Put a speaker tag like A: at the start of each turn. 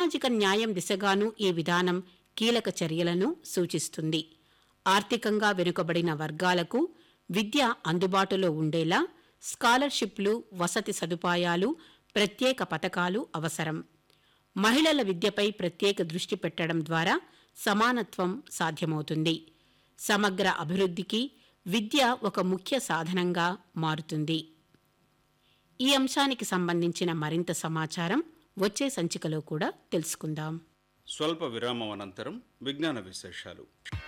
A: సామాజిక న్యాయం దిశగాను ఈ విధానం కీలక చర్యలను సూచిస్తుంది ఆర్థికంగా వెనుకబడిన వర్గాలకు విద్య అందుబాటులో ఉండేలా స్కాలర్షిప్లు వసతి సదుపాయాలు ప్రత్యేక పథకాలు అవసరం మహిళల విద్యపై ప్రత్యేక దృష్టి పెట్టడం ద్వారా సమానత్వం సాధ్యమవుతుంది సమగ్ర అభివృద్ధికి విద్య ఒక ముఖ్య సాధనంగా మారుతుంది ఈ అంశానికి సంబంధించిన మరింత సమాచారం వచ్చే సంచికలో కూడా తెలుసుకుందాం
B: స్వల్ప విరామం అనంతరం విజ్ఞాన విశేషాలు